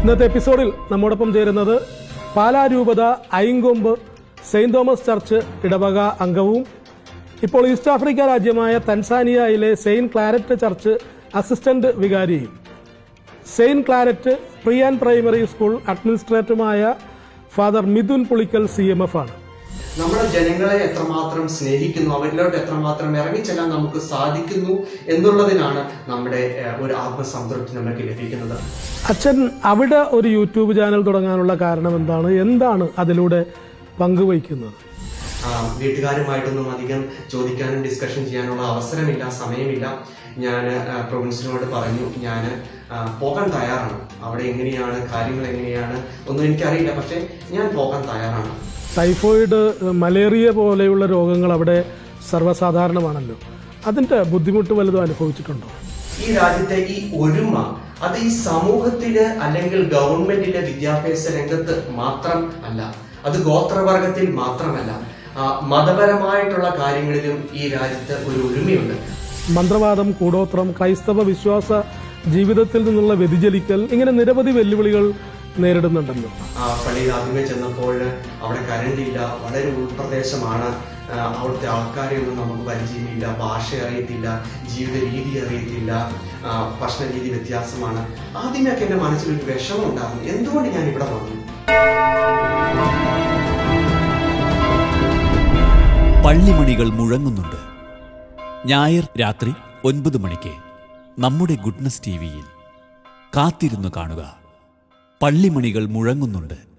ഇന്നത്തെ എപ്പിസോഡിൽ നമ്മോടൊപ്പം ചേരുന്നത് പാലാ രൂപത ഐങ്കൊമ്പ് സെയിന്റ് തോമസ് ചർച്ച് ഇടവക അംഗവും ഇപ്പോൾ ഈസ്റ്റ് ആഫ്രിക്ക രാജ്യമായ തൻസാനിയയിലെ സെയിന്റ് ക്ലാരറ്റ് ചർച്ച് അസിസ്റ്റന്റ് വികാരിയും Saint Claret pre and primary school അഡ്മിനിസ്ട്രേറ്ററുമായ Father Mithun Pulickal C M F ആണ് നമ്മുടെ ജനങ്ങളെ എത്രമാത്രം സ്നേഹിക്കുന്നു അവരിലോട്ട് എത്രമാത്രം ഇറങ്ങിച്ചെല്ലാൻ നമുക്ക് സാധിക്കുന്നു എന്നുള്ളതിനാണ് നമ്മുടെ ഏഹ്, ഒരു ആത്മസംതൃപ്തി നമുക്ക് ലഭിക്കുന്നത് അച്ഛൻ അവിടെ ഒരു യൂട്യൂബ് ചാനൽ തുടങ്ങാനുള്ള കാരണം എന്താണ് എന്താണ് അതിലൂടെ പങ്കുവയ്ക്കുന്നത് ആ, വീട്ടുകാരുമായിട്ടൊന്നും അധികം ചോദിക്കാനും ഡിസ്കഷൻ ചെയ്യാനുള്ള അവസരമില്ല സമയമില്ല ഞാൻ പ്രൊവിൻസിനോട് പറഞ്ഞു ഞാൻ പോകാൻ തയ്യാറാണ് അവിടെ എങ്ങനെയാണ് കാര്യങ്ങൾ എങ്ങനെയാണ് ഒന്നും എനിക്കറിയില്ല പക്ഷെ ഞാൻ പോകാൻ തയ്യാറാണ് ടൈഫോയിഡ് മലേറിയ പോലെയുള്ള രോഗങ്ങൾ അവിടെ സർവ്വസാധാരണമാണല്ലോ അതിന്റെ ബുദ്ധിമുട്ട് വലുതും അനുഭവിച്ചിട്ടുണ്ടോ ഈ രാജ്യത്തെ ഈ ഒരുമ അത് ഈ സമൂഹത്തില് അല്ലെങ്കിൽ ഗവൺമെന്റിന്റെ വിദ്യാഭ്യാസ രംഗത്ത് മാത്രം അല്ല അത് ഗോത്രവർഗത്തിൽ മാത്രമല്ല ആ, മതപരമായിട്ടുള്ള കാര്യങ്ങളിലും ഈ രാജ്യത്ത് ഒരു ഒരുമയുണ്ട് മന്ത്രവാദം കൂടോത്രം ക്രൈസ്തവ വിശ്വാസ ജീവിതത്തിൽ നിന്നുള്ള വ്യതിചലിക്കൽ ഇങ്ങനെ നിരവധി വെല്ലുവിളികൾ നേരിടുന്നുണ്ടല്ലോ ആ, പള്ളിയിൽ ആദ്യമേ ചെന്നപ്പോൾ അവിടെ കരണ്ട് ഇല്ല വളരെ ഉൾപ്രദേശമാണ് ആ, അവിടുത്തെ ആൾക്കാരെയൊന്നും നമുക്ക് പരിചയമില്ല ഭാഷ അറിയത്തില്ല ജീവിത രീതി അറിയത്തില്ല ആ, ഭക്ഷണ രീതി വ്യത്യാസമാണ് ആദ്യമൊക്കെ എന്റെ മനസ്സിൽ ഒരു വിഷമം ഉണ്ടാകും എന്തുകൊണ്ട് ഞാൻ ഇവിടെ വന്നു പള്ളിമണികൾ മുഴങ്ങുന്നുണ്ട് ഞായർ രാത്രി ഒൻപത് മണിക്ക് നമ്മുടെ ഗുഡ്നസ് ടി വിയിൽ കാത്തിരുന്നു കാണുക പള്ളിമണികൾ മുഴങ്ങുന്നുണ്ട്